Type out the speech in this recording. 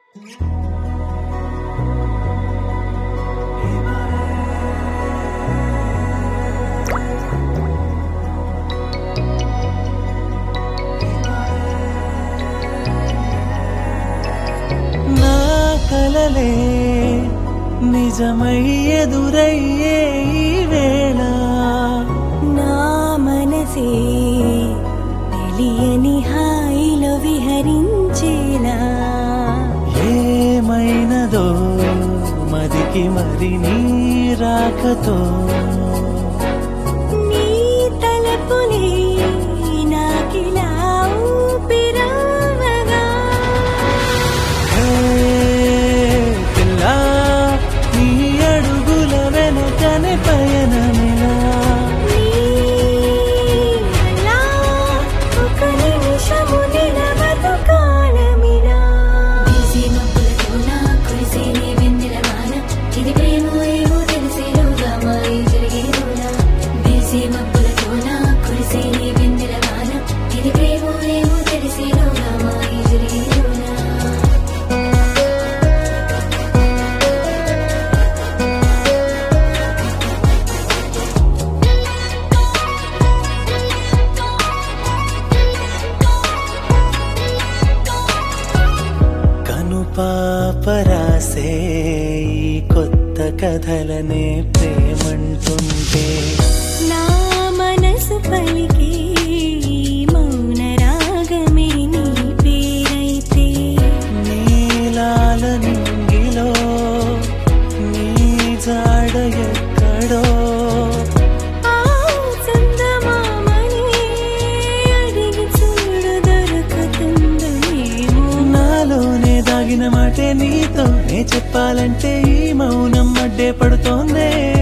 నా కలలే నిజమై ఎదురయ్యే ఈ వేళ నా మనసే తెలియని హాయిలో విహరించేలా ఏమైనదో మదికి మరి నీ రాకతో నీ తలపులే నాకిలా ఊపిరావగా హే పిల్లా నీ అడుగుల వెనకనే పయనమిలా నీ అలా ఒక నిమిషము నిలవదు కాలమిలా బిజీ మబ్బులతోన కురిసే నీ వెన్నెల వాన ఇది ప్రేమో ఏమో తెలిసేలోగా మాయ జరిగేలోనా బిజీ మబ్బులతోన కురిసే నీ వెన్నెల వాన ఇది ప్రేమో ఏమో తెలిసేలోగా మాయ జరిగేలోనా కను పాపరాసే ఈ కొత్త కథలనే ప్రేమంటుంటే నా మనసు పలికే మౌన రాగమే నీ పేరైతే నీలాల నింగిలో నీ జాడ ఎక్కడో ఆ చందమామని అడిగి చూడు దొరుకుతుందేమో నాలోనే దాగిన మాటే నీతో నే చెప్పాలంటే ఈ మౌనం అడ్డే పడుతోందే